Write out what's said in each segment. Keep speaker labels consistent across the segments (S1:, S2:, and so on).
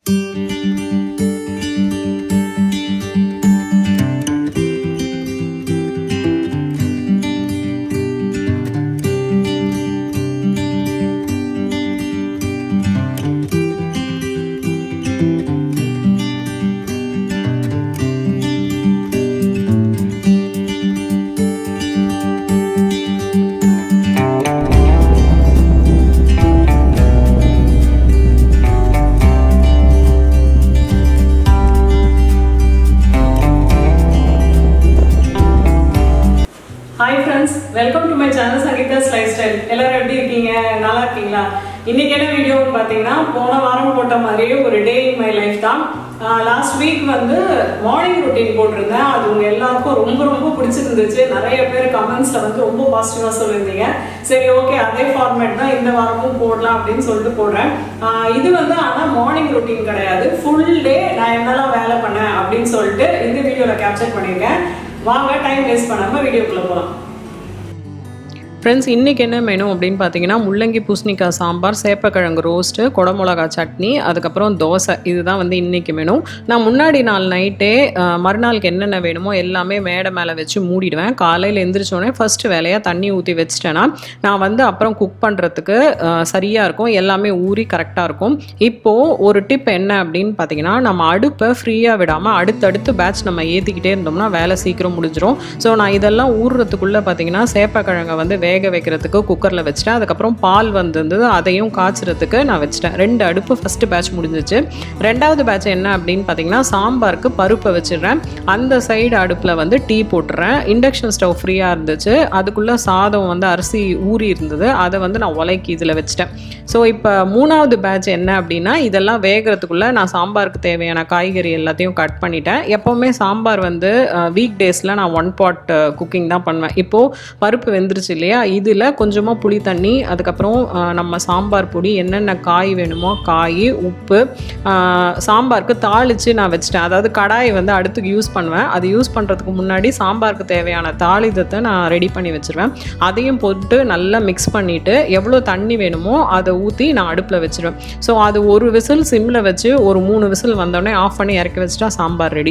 S1: hi friends welcome to my channel Sangeetha's lifestyle எல்லாரும் எப்படி இருக்கீங்க நல்லா இருக்கீங்களா இன்னைக்கு என்ன வீடியோன்னு பார்த்தீங்கன்னா போன வாரம் போட்ட மாதிரியே ஒரு டே இன் மை லைஃப் தான் லாஸ்ட் வீக் வந்து மார்னிங் ரொட்டீன் போட்டிருந்தேன் அது உங்க எல்லாருக்கும் ரொம்ப ரொம்ப பிடிச்சிருந்துச்சு நிறைய பேர் கமெண்ட்ஸ்ல வந்து ரொம்ப பாசிட்டிவா சொல்லியிருந்தீங்க சரி ஓகே அதே ஃபார்மேட் தான் இந்த வாரமும் போடலாம் அப்படின்னு சொல்லிட்டு போடுறேன் ஆஹ் இது வந்து ஆனால் மார்னிங் ரொட்டீன் கிடையாது ஃபுல் டே நான் என்னெல்லாம் வேலை பண்ணேன் அப்படின்னு சொல்லிட்டு இந்த வீடியோவில் கேப்சர் பண்ணியிருக்கேன் வாங்க டைம் வேஸ்ட் பண்ணாம வீடியோக்குள்ள போகலாம்
S2: ஃப்ரெண்ட்ஸ் இன்றைக்கி என்ன மெனு அப்படின்னு பார்த்தீங்கன்னா முள்ளங்கி பூசணிக்காய் சாம்பார் சேப்பக்கிழங்கு ரோஸ்ட்டு குடமிளகா சட்னி அதுக்கப்புறம் தோசை இதுதான் வந்து இன்றைக்கி மெனு நான் முன்னாடி நாள் நைட்டே மறுநாளுக்கு என்னென்ன வேணுமோ எல்லாமே மேடை மேலே வச்சு மூடிடுவேன் காலையில் எந்திரிச்சோடனே ஃபஸ்ட்டு வேலையாக தண்ணி ஊற்றி வச்சிட்டேன்னா நான் வந்து அப்புறம் குக் பண்ணுறதுக்கு சரியாக இருக்கும் எல்லாமே ஊறி கரெக்டாக இருக்கும் இப்போது ஒரு டிப் என்ன அப்படின்னு பார்த்தீங்கன்னா நம்ம அடுப்பை ஃப்ரீயாக விடாமல் அடுத்தடுத்து பேட்ச் நம்ம ஏற்றிக்கிட்டே இருந்தோம்னா வேலை சீக்கிரம் முடிஞ்சிடும் ஸோ நான் இதெல்லாம் ஊறுறதுக்குள்ளே பார்த்தீங்கன்னா சேப்பக்கிழங்கை வந்து வேக வைக்கிறதுக்கு குக்கரில் வச்சுட்டேன் அதுக்கப்புறம் பால் வந்திருந்தது அதையும் காய்ச்சறதுக்கு நான் வச்சுட்டேன் ரெண்டு அடுப்பு ஃபஸ்ட்டு பேட்ச் முடிஞ்சிச்சு ரெண்டாவது பேட்ச் என்ன அப்படின்னு பார்த்தீங்கன்னா சாம்பாருக்கு பருப்பை வச்சிடுறேன் அந்த சைடு அடுப்பில் வந்து டீ போட்டுறேன் இண்டக்ஷன் ஸ்டவ் ஃப்ரீயாக இருந்துச்சு அதுக்குள்ளே சாதம் வந்து அரிசி ஊறி இருந்தது அதை வந்து நான் உலைக்கி இதில் வச்சுட்டேன் ஸோ இப்போ மூணாவது பேட்ச் என்ன அப்படின்னா இதெல்லாம் வேகிறதுக்குள்ளே நான் சாம்பாருக்கு தேவையான காய்கறி எல்லாத்தையும் கட் பண்ணிட்டேன் எப்போவுமே சாம்பார் வந்து வீக் டேஸில் நான் ஒன் பாட் குக்கிங் தான் பண்ணுவேன் இப்போது பருப்பு வெந்துருச்சு இல்லையா இதில் கொஞ்சமாக புளி தண்ணி அதுக்கப்புறம் நம்ம சாம்பார் பொடி என்னென்ன காய் வேணுமோ காய் உப்பு சாம்பாருக்கு தாளித்து நான் வச்சிட்டேன் அதாவது கடாய் வந்து அடுத்துக்கு யூஸ் பண்ணுவேன் அது யூஸ் பண்ணுறதுக்கு முன்னாடி சாம்பாருக்கு தேவையான தாளிதத்தை நான் ரெடி பண்ணி வச்சுருவேன் அதையும் போட்டு நல்லா மிக்ஸ் பண்ணிவிட்டு எவ்வளோ தண்ணி வேணுமோ அதை ஊற்றி நான் அடுப்பில் வச்சுருவேன் ஸோ அது ஒரு விசில் சிம்மில் வச்சு ஒரு மூணு விசில் வந்தோடனே ஆஃப் பண்ணி இறக்கி வச்சுட்டா சாம்பார் ரெடி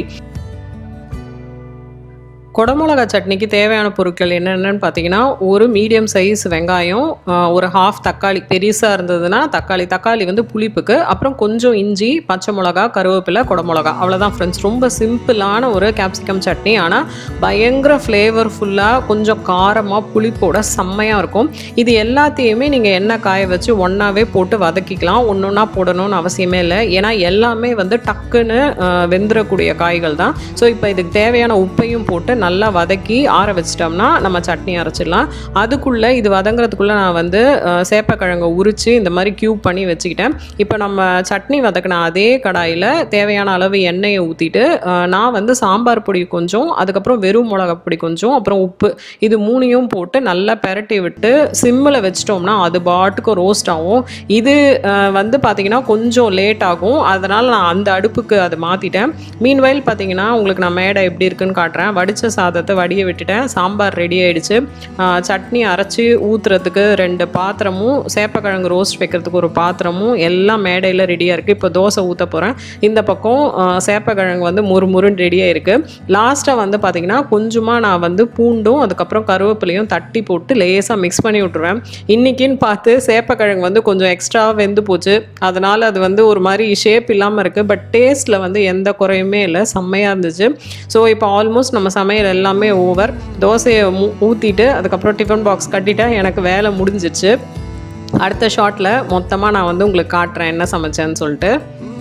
S2: குடமிளகா சட்னிக்கு தேவையான பொருட்கள் என்னென்னு பார்த்தீங்கன்னா ஒரு மீடியம் சைஸ் வெங்காயம் ஒரு ஹாஃப் தக்காளி பெருசாக இருந்ததுன்னா தக்காளி தக்காளி வந்து புளிப்புக்கு அப்புறம் கொஞ்சம் இஞ்சி பச்சை மிளகா கருவேப்பிலை குடமிளகா அவ்வளோதான் ஃப்ரெண்ட்ஸ் ரொம்ப சிம்பிளான ஒரு கேப்சிகம் சட்னி ஆனால் பயங்கர ஃப்ளேவர்ஃபுல்லாக கொஞ்சம் காரமாக புளிப்போட செம்மையாக இருக்கும் இது எல்லாத்தையுமே நீங்கள் எண்ணெய் காய வச்சு ஒன்றாவே போட்டு வதக்கிக்கலாம் ஒன்று ஒன்றா போடணும்னு அவசியமே இல்லை ஏன்னா எல்லாமே வந்து டக்குன்னு வெந்துடக்கூடிய காய்கள் தான் ஸோ இப்போ இதுக்கு தேவையான உப்பையும் போட்டு நல்லா வதக்கி ஆற வச்சிட்டோம்னா நம்ம சட்னி அரைச்சிடலாம் அதுக்குள்ளே இது வதங்குறதுக்குள்ளே நான் வந்து சேப்பக்கிழங்கை உரித்து இந்த மாதிரி க்யூப் பண்ணி வச்சுக்கிட்டேன் இப்போ நம்ம சட்னி வதக்கின அதே கடாயில் தேவையான அளவு எண்ணெயை ஊற்றிட்டு நான் வந்து சாம்பார் பொடி கொஞ்சம் அதுக்கப்புறம் வெறும் மிளகா பொடி கொஞ்சம் அப்புறம் உப்பு இது மூணையும் போட்டு நல்லா பெரட்டி விட்டு சிம்மில் வச்சிட்டோம்னா அது பாட்டுக்கு ரோஸ்ட் ஆகும் இது வந்து பார்த்திங்கன்னா கொஞ்சம் லேட் ஆகும் அதனால் நான் அந்த அடுப்புக்கு அதை மாற்றிட்டேன் மீன்வயல் பார்த்தீங்கன்னா உங்களுக்கு நான் மேடை எப்படி இருக்குன்னு காட்டுறேன் வடித்த சாதத்தை வடிய விட்டுட்டேன் சாம்பார் ரெடி ஆகிடுச்சு சட்னி அரைச்சி ஊற்றுறதுக்கு ரெண்டு பாத்திரமும் சேப்பக்கிழங்கு ரோஸ்ட் வைக்கிறதுக்கு ஒரு பாத்திரமும் எல்லாம் மேடையில் ரெடியாக இருக்குது இப்போ தோசை ஊற்ற போகிறேன் இந்த பக்கம் சேப்பக்கிழங்கு வந்து முறுமுறுன்னு ரெடியாக இருக்குது லாஸ்ட்டாக வந்து பார்த்திங்கன்னா கொஞ்சமாக நான் வந்து பூண்டும் அதுக்கப்புறம் கருவேப்பிலையும் தட்டி போட்டு லேசாக மிக்ஸ் பண்ணி விட்ருவேன் இன்றைக்கின்னு பார்த்து சேப்பக்கிழங்கு வந்து கொஞ்சம் எக்ஸ்ட்ரா வெந்து போச்சு அதனால் அது வந்து ஒரு மாதிரி ஷேப் இல்லாமல் இருக்குது பட் டேஸ்ட்டில் வந்து எந்த குறையுமே இல்லை செம்மையாக இருந்துச்சு ஸோ இப்போ ஆல்மோஸ்ட் நம்ம சமையல் எல்லாமே ஓவர் தோசையை ஊற்றிட்டு அதுக்கப்புறம் டிஃபன் பாக்ஸ் கட்டிட்டேன் எனக்கு வேலை முடிஞ்சிச்சு அடுத்த ஷார்ட்டில் மொத்தமாக நான் வந்து உங்களுக்கு காட்டுறேன் என்ன சமைச்சேன்னு சொல்லிட்டு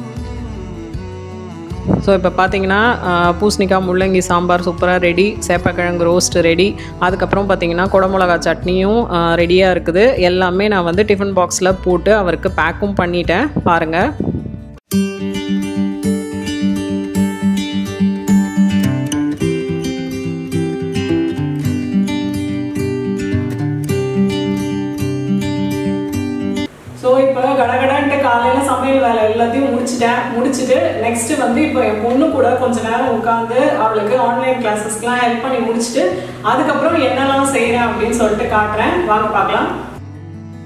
S2: ஸோ இப்போ பார்த்தீங்கன்னா பூசணிக்காய் முள்ளங்கி சாம்பார் சூப்பராக ரெடி சேப்பக்கிழங்கு ரோஸ்ட் ரெடி அதுக்கப்புறம் பார்த்தீங்கன்னா குடமிளகா சட்னியும் ரெடியாக இருக்குது எல்லாமே நான் வந்து டிஃபன் பாக்ஸில் போட்டு அவருக்கு பேக்கும் பண்ணிட்டேன் பாருங்கள்
S1: ஸோ இப்போ கடகடான்ட்டு காலையில் சமையல் வேலை எல்லாத்தையும் முடிச்சிட்டேன் முடிச்சுட்டு நெக்ஸ்ட் வந்து இப்போ என் பொண்ணு கூட கொஞ்ச நேரம் உட்காந்து அவளுக்கு ஆன்லைன் கிளாஸஸ்க்குலாம் ஹெல்ப் பண்ணி முடிச்சுட்டு அதுக்கப்புறம் என்னெல்லாம் செய்கிறேன் அப்படின்னு சொல்லிட்டு காட்டுறேன் வாங்க பார்க்கலாம்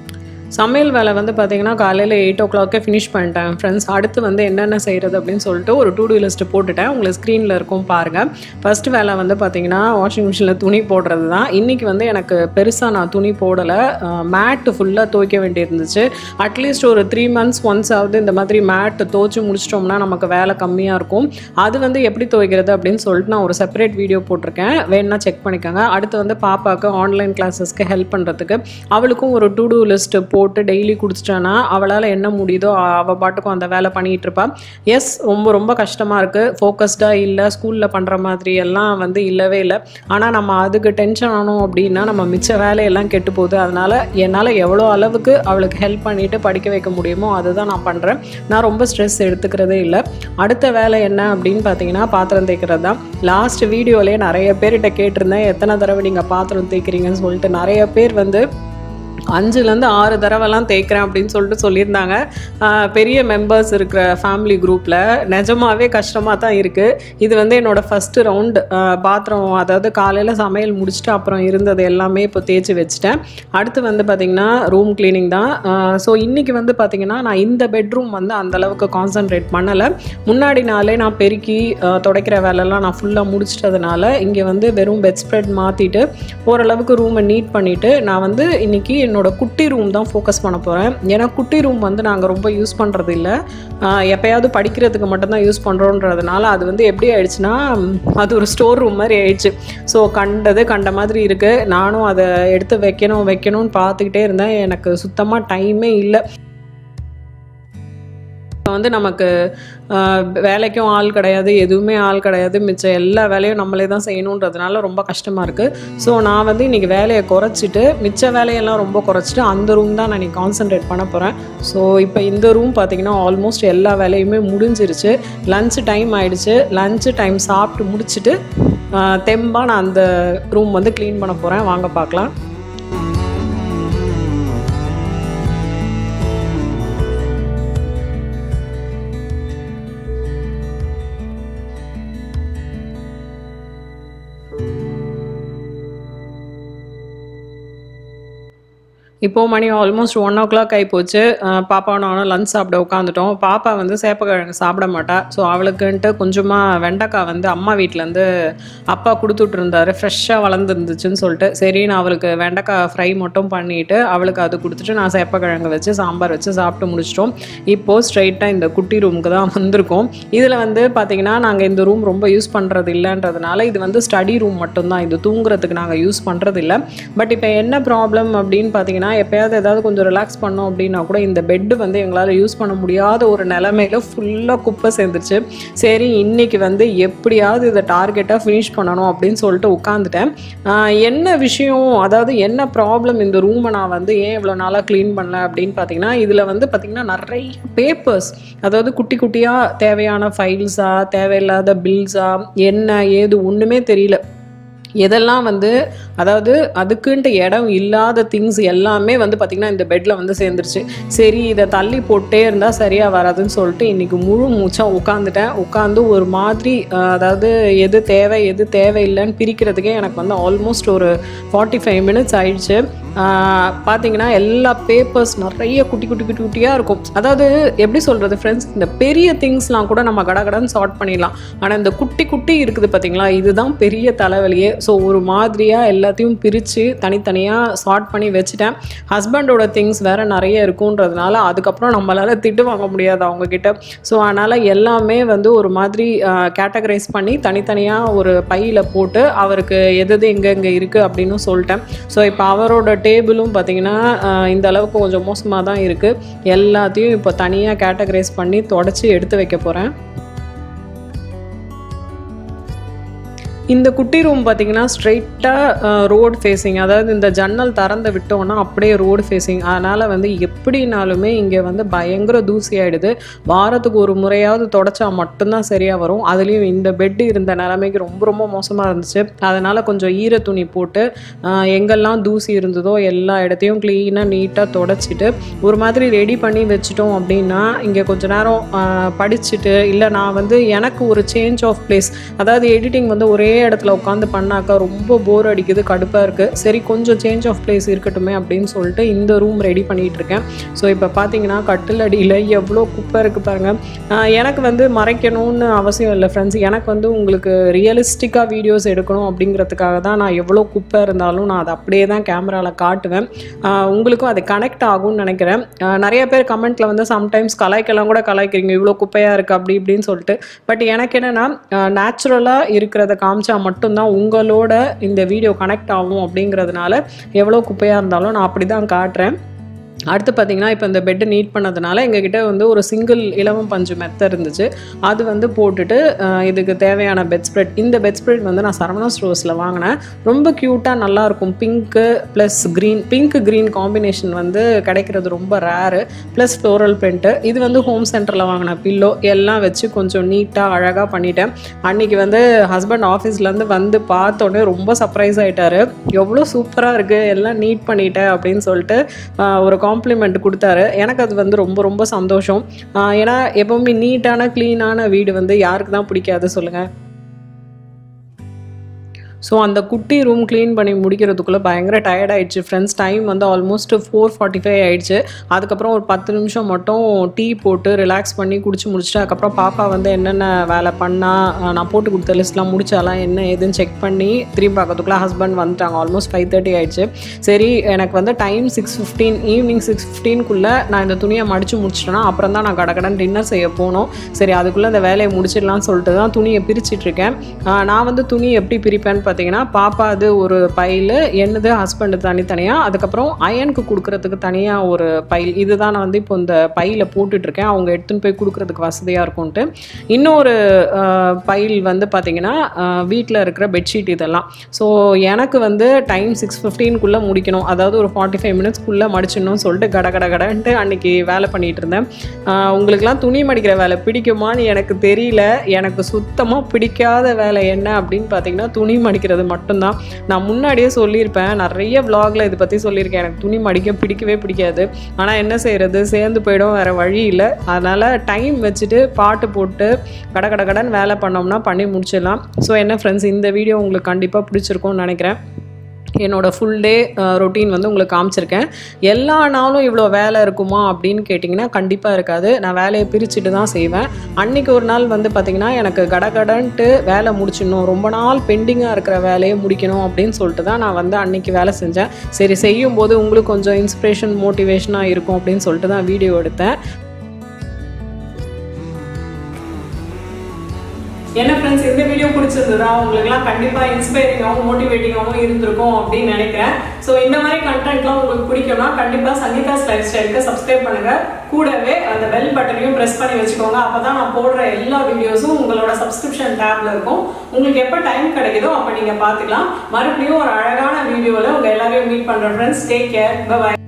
S2: சமையல் வேலை வந்து பார்த்தீங்கன்னா காலையில் எயிட் ஓ கிளாக்கே ஃபினிஷ் பண்ணிட்டேன் ஃப்ரெண்ட்ஸ் அடுத்து வந்து என்னென்ன செய்கிறது அப்படின்னு சொல்லிட்டு ஒரு டூ டூ லிஸ்ட்டு போட்டுட்டேன் உங்களுக்கு ஸ்க்ரீனில் இருக்கும் பாருங்கள் ஃபஸ்ட்டு வேலை வந்து பார்த்தீங்கன்னா வாஷிங் மிஷினில் துணி போடுறது தான் இன்றைக்கி வந்து எனக்கு பெருசாக நான் துணி போடலை மேட்டு ஃபுல்லாக துவைக்க வேண்டியிருந்துச்சு அட்லீஸ்ட் ஒரு த்ரீ மந்த்ஸ் ஒன்ஸ் ஆகுது இந்த மாதிரி மேட்டு துவைச்சி முடிச்சிட்டோம்னா நமக்கு வேலை கம்மியாக இருக்கும் அது வந்து எப்படி துவைக்கிறது அப்படின்னு சொல்லிட்டு நான் ஒரு செப்பரேட் வீடியோ போட்டிருக்கேன் வேணும்னா செக் பண்ணிக்கோங்க அடுத்து வந்து பாப்பாவுக்கு ஆன்லைன் கிளாஸஸ்க்கு ஹெல்ப் பண்ணுறதுக்கு அவளுக்கும் ஒரு டு டூ லிஸ்ட் போட்டு டெய்லி கொடுத்துட்டானா அவளால் என்ன முடியுதோ அ- அவ பாட்டுக்கும் அந்த வேலை பண்ணிகிட்டு இருப்பா எஸ் ரொம்ப ரொம்ப கஷ்டமாக இருக்குது ஃபோக்கஸ்டாக இல்லை ஸ்கூலில் பண்ணுற மாதிரி எல்லாம் வந்து இல்லவே இல்லை ஆனால் நம்ம அதுக்கு டென்ஷன் ஆனோம் அப்படின்னா நம்ம மிச்ச வேலையெல்லாம் கெட்டு போகுது அதனால் என்னால் எவ்வளோ அளவுக்கு அவளுக்கு ஹெல்ப் பண்ணிவிட்டு படிக்க வைக்க முடியுமோ அதுதான் நான் பண்ணுறேன் நான் ரொம்ப ஸ்ட்ரெஸ் எடுத்துக்கிறதே இல்லை அடுத்த வேலை என்ன அப்படின்னு பார்த்தீங்கன்னா பாத்திரம் தேய்க்கிறது தான் லாஸ்ட் வீடியோலேயே நிறைய பேர்கிட்ட கேட்டிருந்தேன் எத்தனை தடவை நீங்கள் பாத்திரம் தேய்க்கிறீங்கன்னு சொல்லிட்டு நிறைய பேர் வந்து அஞ்சுலேருந்து ஆறு தடவைலாம் தேய்க்கிறேன் அப்படின்னு சொல்லிட்டு சொல்லியிருந்தாங்க ஆஹ் பெரிய மெம்பர்ஸ் இருக்கிற ஃபேமிலி குரூப்பில் நிஜமாவே கஷ்டமாக தான் இருக்குது இது வந்து என்னோடய ஃபஸ்ட்டு ரவுண்டு பாத்திரம் அதாவது காலையில் சமையல் முடிச்சுட்டு அப்புறம் இருந்தது எல்லாமே இப்போ தேய்ச்சி வச்சுட்டேன் அடுத்து வந்து பார்த்திங்கன்னா ரூம் க்ளீனிங் தான் ஸோ இன்றைக்கி வந்து பார்த்திங்கன்னா நான் இந்த பெட்ரூம் வந்து அந்த அளவுக்கு கான்சென்ட்ரேட் பண்ணலை முன்னாடி நாளே நான் பெருக்கி ஆஹ் துடைக்கிற வேலைலாம் நான் ஃபுல்லாக முடிச்சிட்டதுனால இங்கே வந்து வெறும் பெட் ஸ்ப்ரெட் மாற்றிட்டு ஓரளவுக்கு ரூமை நீட் பண்ணிவிட்டு நான் வந்து இன்றைக்கி என்னோட குட்டி ரூம் தான் ஃபோக்கஸ் பண்ண போகிறேன் ஏன்னா குட்டி ரூம் வந்து நாங்கள் ரொம்ப யூஸ் பண்ணுறது இல்லை எப்போயாவது படிக்கிறதுக்கு மட்டும்தான் யூஸ் பண்ணுறோன்றதுனால அது வந்து எப்படி ஆயிடுச்சுன்னா ம், அது ஒரு ஸ்டோர் ரூம் மாதிரி ஆயிடுச்சு ஸோ கண்டது கண்ட மாதிரி இருக்குது நானும் அதை எடுத்து வைக்கணும் வைக்கணும்னு பார்த்துக்கிட்டே இருந்தேன் எனக்கு சுத்தமாக டைமே இல்லை இப்போ வந்து நமக்கு ஆஹ், வேலைக்கும் ஆள் கிடையாது எதுவுமே ஆள் கிடையாது மிச்சம் எல்லா வேலையும் நம்மளே தான் செய்யணுன்றதுனால ரொம்ப கஷ்டமாக இருக்குது ஸோ நான் வந்து இன்றைக்கி வேலையை குறைச்சிட்டு மிச்ச வேலையெல்லாம் ரொம்ப குறைச்சிட்டு அந்த ரூம் தான் நான் இன்னைக்கு கான்சென்ட்ரேட் பண்ண போகிறேன் ஸோ இப்போ இந்த ரூம் பார்த்திங்கன்னா ஆல்மோஸ்ட் எல்லா வேலையுமே முடிஞ்சிருச்சு லஞ்ச் டைம் ஆயிடுச்சு லஞ்ச் டைம் சாப்பிட்டு முடிச்சுட்டு ஆஹ், தெம்பா நான் அந்த ரூம் வந்து க்ளீன் பண்ண போகிறேன் வாங்க பார்க்கலாம் இப்போ மணி ஆல்மோஸ்ட் ஒன் ஓ கிளாக் ஆகிப்போச்சு பாப்பா நானும் லஞ்ச் சாப்பிட உட்காந்துட்டோம் பாப்பா வந்து சேப்பக்கிழங்கு சாப்பிட மாட்டா ஸோ அவளுக்குன்ட்டு கொஞ்சமாக வெண்டைக்காய் வந்து அம்மா வீட்டிலேருந்து அப்பா கொடுத்துட்டு இருந்தாரு ஃப்ரெஷ்ஷாக வளர்ந்துருந்துச்சுன்னு சொல்லிட்டு சரி நான் அவளுக்கு வெண்டைக்காய் ஃப்ரை மட்டும் பண்ணிட்டு அவளுக்கு அது கொடுத்துட்டு நான் சேப்பக்கிழங்கு வச்சு சாம்பார் வச்சு சாப்பிட்டு முடிச்சிட்டோம் இப்போது ஸ்ட்ரைட்டாக இந்த குட்டி ரூமுக்கு தான் வந்திருக்கோம் இதில் வந்து பார்த்திங்கன்னா நாங்கள் இந்த ரூம் ரொம்ப யூஸ் பண்ணுறது இல்லைன்றதுனால இது வந்து ஸ்டடி ரூம் மட்டும்தான் இது தூங்குறதுக்கு நாங்கள் யூஸ் பண்ணுறது இல்லை பட் இப்போ என்ன ப்ராப்ளம் அப்படின்னு பார்த்தீங்கன்னா எப்பயாவது ஏதாவது கொஞ்சம் ரிலாக்ஸ் பண்ணோம் அப்படின்னா கூட இந்த பெட்டு வந்து எங்களால் யூஸ் பண்ண முடியாத ஒரு நிலமையில ஃபுல்லாக குப்பை சேர்ந்துருச்சு சரி இன்னைக்கு வந்து எப்படியாவது இதை டார்கெட்டாக ஃபினிஷ் பண்ணணும் அப்படின்னு சொல்லிட்டு உட்காந்துட்டேன் ஆஹ் என்ன விஷயம் அதாவது என்ன ப்ராப்ளம் இந்த ரூமை நான் வந்து ஏன் இவ்வளோ நாளாக க்ளீன் பண்ணல அப்படின்னு பார்த்தீங்கன்னா இதில் வந்து பார்த்திங்கன்னா நிறைய பேப்பர்ஸ் அதாவது குட்டி குட்டியாக தேவையான ஃபைல்ஸா தேவையில்லாத பில்ஸா என்ன ஏது ஒன்றுமே தெரியல எதெல்லாம் வந்து அதாவது அதுக்குன்ட்டு இடம் இல்லாத திங்ஸ் எல்லாமே வந்து பார்த்திங்கன்னா இந்த பெட்டில் வந்து சேர்ந்துருச்சு சரி இதை தள்ளி போட்டே இருந்தால் சரியாக வராதுன்னு சொல்லிட்டு இன்றைக்கி முழு மூச்சாக உட்காந்துட்டேன் உட்காந்து ஒரு மாதிரி அஹ், அதாவது எது தேவை எது தேவையில்லைன்னு பிரிக்கிறதுக்கே எனக்கு வந்து ஆல்மோஸ்ட் ஒரு ஃபார்ட்டி ஃபைவ் மினிட்ஸ் ஆயிடுச்சு ஆஹ், பார்த்தீங்கன்னா எல்லா பேப்பர்ஸ் நிறைய குட்டி குட்டி குட்டி குட்டியாக இருக்கும் அதாவது எப்படி சொல்கிறது ஃப்ரெண்ட்ஸ் இந்த பெரிய திங்ஸ்லாம் கூட நம்ம கடகடன்னு சார்ட் பண்ணிடலாம் ஆனால் இந்த குட்டி குட்டி இருக்குது பார்த்தீங்களா இதுதான் பெரிய தலைவலியே ஸோ ஒரு மாதிரியாக எல்லாத்தையும் பிரித்து தனித்தனியாக சார்ட் பண்ணி வச்சுட்டேன் ஹஸ்பண்டோட திங்ஸ் வேறு நிறைய இருக்குன்றதுனால அதுக்கப்புறம் நம்மளால் திட்டு வாங்க முடியாது அவங்கக்கிட்ட ஸோ அதனால் எல்லாமே வந்து ஒரு மாதிரி கேட்டகரைஸ் பண்ணி தனித்தனியாக ஒரு பையில் போட்டு அவருக்கு எது எது எங்கே எங்கே இருக்குது அப்படின்னு சொல்லிட்டேன் ஸோ இப்போ அவரோட டேபிளும் பார்த்தீங்கன்னா ஆஹ், இந்த அளவுக்கு கொஞ்சம் மோசமாக தான் இருக்குது எல்லாத்தையும் இப்போ தனியாக கேட்டகரைஸ் பண்ணி தொடச்சி எடுத்து வைக்க போகிறேன் இந்த குட்டி ரூம் பார்த்தீங்கன்னா ஸ்ட்ரைட்டாக ரோடு ஃபேஸிங் அதாவது இந்த ஜன்னல் திறந்து விட்டோம்னா அப்படியே ரோடு ஃபேஸிங் அதனால் வந்து எப்படினாலுமே இங்கே வந்து பயங்கர தூசி ஆயிடுது வாரத்துக்கு ஒரு முறையாவது தொடச்சா மட்டும்தான் சரியாக வரும் அதுலேயும் இந்த பெட்டு இருந்த நிலைமைக்கு ரொம்ப ரொம்ப மோசமாக இருந்துச்சு அதனால் கொஞ்சம் ஈர துணி போட்டு ஆஹ், எங்கெல்லாம் தூசி இருந்ததோ எல்லா இடத்தையும் க்ளீனாக நீட்டாக தொடச்சிட்டு ஒரு மாதிரி ரெடி பண்ணி வச்சுட்டோம் அப்படின்னா இங்கே கொஞ்ச நேரம் ஆஹ், படிச்சுட்டு இல்லை நான் வந்து எனக்கு ஒரு சேஞ்ச் ஆஃப் பிளேஸ் அதாவது எடிட்டிங் வந்து ஒரே இடத்துல உட்காந்து பண்ணாக்கா ரொம்ப போர் அடிக்குது கடுப்பாக இருக்குது சரி கொஞ்சம் சேஞ்ச் ஆஃப் பிளேஸ் இருக்கட்டுமே அப்படின்னு சொல்லிட்டு இந்த ரூம் ரெடி பண்ணிகிட்டு இருக்கேன் ஸோ இப்போ பார்த்தீங்கன்னா கட்டில் அடியில் எவ்வளோ குப்பை இருக்குது பாருங்கள் ஆஹ் எனக்கு வந்து மறைக்கணும்னு அவசியம் இல்லை ஃப்ரெண்ட்ஸ் எனக்கு வந்து உங்களுக்கு ரியலிஸ்டிக்காக வீடியோஸ் எடுக்கணும் அப்படிங்கிறதுக்காக தான் நான் எவ்வளோ குப்பை இருந்தாலும் நான் அதை அப்படியே தான் கேமராவில் காட்டுவேன் ஆஹ் உங்களுக்கும் அது கனெக்ட் ஆகும்னு நினைக்கிறேன் ஆஹ் நிறைய பேர் கமெண்ட்டில் வந்து சம்டைம்ஸ் கலாய்க்கெல்லாம் கூட கலாய்க்கிறீங்க இவ்வளோ குப்பையாக இருக்குது அப்படி இப்படின்னு சொல்லிட்டு பட் எனக்கு என்னென்னா நேச்சுரலாக இருக்கிறத காமிச்சா மட்டும்தான் உங்களோட இந்த வீடியோ கனெக்ட் ஆகும் அப்படிங்கிறதுனால எவ்வளோ குப்பையாக இருந்தாலும் நான் அப்படி தான் காட்டுறேன் அடுத்து பார்த்தீங்கன்னா இப்போ இந்த பெட்டை நீட் பண்ணதுனால எங்ககிட்ட வந்து ஒரு சிங்கிள் இலவம் பஞ்சு மெத்த இருந்துச்சு அது வந்து போட்டுட்டு அஹ், இதுக்கு தேவையான பெட் ஸ்ப்ரெட் இந்த பெட் ஸ்ப்ரெட் வந்து நான் சரவணா ஸ்டோர்ஸில் வாங்கினேன் ரொம்ப க்யூட்டாக நல்லாயிருக்கும் pink plus green pink green combination வந்து கிடைக்கிறது ரொம்ப ரேரு ப்ளஸ் ஃப்ளோரல் பிரிண்ட்டு இது வந்து ஹோம் சென்டரில் வாங்கின பில்லோ எல்லாம் வச்சு கொஞ்சம் நீட்டாக அழகாக பண்ணிட்டேன் அன்னைக்கு வந்து ஹஸ்பண்ட் ஆஃபீஸ்லேருந்து வந்து பார்த்தோன்னே ரொம்ப சர்ப்ரைஸ் ஆயிட்டாரு எவ்வளோ சூப்பராக இருக்குது எல்லாம் நீட் பண்ணிட்டேன் அப்படின்னு சொல்லிட்டு ஆஹ், ஒரு காம்ப்ளிமெண்ட் கொடுத்தாரு எனக்கு அது வந்து ரொம்ப ரொம்ப சந்தோஷம் ஆஹ், ஏன்னா எப்பவுமே நீட்டான க்ளீனான வீடு வந்து யாருக்கு தான் பிடிக்காது சொல்லுங்கள் ஸோ அந்த குட்டி ரூம் க்ளீன் பண்ணி முடிக்கிறதுக்குள்ளே பயங்கர டயர்ட் ஆயிடுச்சு ஃப்ரெண்ட்ஸ் டைம் வந்து ஆல்மோஸ்ட் ஃபோர் ஃபார்ட்டி ஃபைவ் ஆயிடுச்சு அதுக்கப்புறம் ஒரு பத்து நிமிஷம் மட்டும் டீ போட்டு ரிலாக்ஸ் பண்ணி குடிச்சு முடிச்சுட்டு அதுக்கப்புறம் பாப்பா வந்து என்னென்ன வேலை பண்ணா அஹ் நான் போட்டு கொடுத்த லிஸ்ட்லாம் முடிச்சாலாம் என்ன ஏதுன்னு செக் பண்ணி திரும்பி பார்க்கறதுக்குள்ளே ஹஸ்பண்ட் வந்துட்டாங்க ஆல்மோஸ்ட் ஃபைவ் தேர்ட்டி ஆயிடுச்சு சரி எனக்கு வந்து time six fifteen evening six ஃபிஃப்டீனுக்குள்ளே நான் இந்த துணியை மடித்து முடிச்சிட்டேன்னா அப்புறம் தான் நான் கடகடன் டின்னர் செய்ய போகணும் சரி அதுக்குள்ளே இந்த வேலையை முடிச்சிடலாம்னு சொல்லிட்டு தான் துணியை பிரிச்சிட்டு இருக்கேன் ஆஹ் நான் வந்து துணி எப்படி பிரிப்பேன்னு பார்த்தீங்கன்னா பாப்பா அது ஒரு பையில் என்னது ஹஸ்பண்டு தனித்தனியாக அதுக்கப்புறம் அயனுக்கு கொடுக்கறதுக்கு தனியாக ஒரு பைல் இதுதான் நான் வந்து இப்போ இந்த பையில் போட்டுட்ருக்கேன் அவங்க எடுத்துன்னு போய் கொடுக்கறதுக்கு வசதியாக இருக்கும்ன்ட்டு இன்னொரு ஆஹ், பைல் வந்து பார்த்தீங்கன்னா வீட்டில் இருக்கிற பெட்ஷீட் இதெல்லாம் ஸோ எனக்கு வந்து டைம் சிக்ஸ் ஃபிஃப்டீனுக்குள்ளே முடிக்கணும் அதாவது ஒரு ஃபார்ட்டி ஃபைவ் மினிட்ஸ்க்குள்ளே மடிச்சிடணும்னு சொல்லிட்டு கட கட கடன்ட்டு அன்னைக்கு வேலை பண்ணிகிட்டு இருந்தேன் ஆஹ், உங்களுக்கெல்லாம் துணி மடிக்கிற வேலை பிடிக்குமான்னு எனக்கு தெரியல எனக்கு சுத்தமாக பிடிக்காத வேலை என்ன அப்படின்னு பார்த்தீங்கன்னா துணி மடிக்கிறது மட்டும்தான் நான் முன்னாடியே சொல்லியிருப்பேன் நிறைய vlogல இதை பற்றி சொல்லியிருக்கேன் எனக்கு துணி மடிக்க பிடிக்கவே பிடிக்காது ஆனால் என்ன செய்கிறது சேர்ந்து போயிடும் வேறு வழி இல்லை அதனால் டைம் வச்சுட்டு பாட்டு போட்டு கட கட கடன் வேலை பண்ணோம்னா பண்ணி முடிச்சிடலாம் ஸோ என்ன ஃப்ரெண்ட்ஸ் இந்த வீடியோ உங்களுக்கு கண்டிப்பாக பிடிச்சிருக்கும்னு நினைக்கிறேன் என்னோட ஃபுல் டே ரொட்டீன் வந்து உங்களுக்கு காமிச்சிருக்கேன் எல்லா நாளும் இவ்வளோ வேலை இருக்குமா அப்படின்னு கேட்டிங்கன்னா கண்டிப்பாக இருக்காது நான் வேலையை பிரிச்சுட்டு தான் செய்வேன் அன்னைக்கு ஒரு நாள் வந்து பார்த்திங்கன்னா எனக்கு கடகடன்ட்டு வேலை முடிச்சிடணும் ரொம்ப நாள் பெண்டிங்காக இருக்கிற வேலையை முடிக்கணும் அப்படின்னு சொல்லிட்டு தான் நான் வந்து அன்னைக்கு வேலை செஞ்சேன் சரி செய்யும் போது உங்களுக்கு கொஞ்சம் இன்ஸ்பிரேஷன் மோட்டிவேஷனாக இருக்கும் அப்படின்னு சொல்லிட்டு தான் வீடியோ எடுத்தேன்
S1: என்ன ஃப்ரெண்ட்ஸ் இந்த வீடியோ பிடிச்சிருந்ததா உங்களுக்குலாம் கண்டிப்பா இன்ஸ்பைரிங்காகவும் மோட்டிவேட்டிங்காகவும் இருந்திருக்கும் அப்படின்னு நினைக்கிறேன் ஸோ இந்த மாதிரி கண்டென்ட்லாம் உங்களுக்கு பிடிக்கும்னா கண்டிப்பா சங்கீதாஸ் லைஃப் ஸ்டைலுக்கு சப்ஸ்கிரைப் பண்ணுங்க கூடவே அந்த பெல் பட்டனையும் ப்ரெஸ் பண்ணி வச்சுக்கோங்க அப்பதான் நான் போடுற எல்லா வீடியோஸும் உங்களோட சப்ஸ்கிரிப்ஷன் டேப்ல இருக்கும் உங்களுக்கு எப்போ டைம் கிடைக்குதோ அப்போ நீங்க பார்த்துக்கலாம் மறுபடியும் ஒரு அழகான வீடியோவில் உங்க எல்லாரையும் மீட் பண்ற ஃப்ரெண்ட்ஸ் டேக் கேர் பை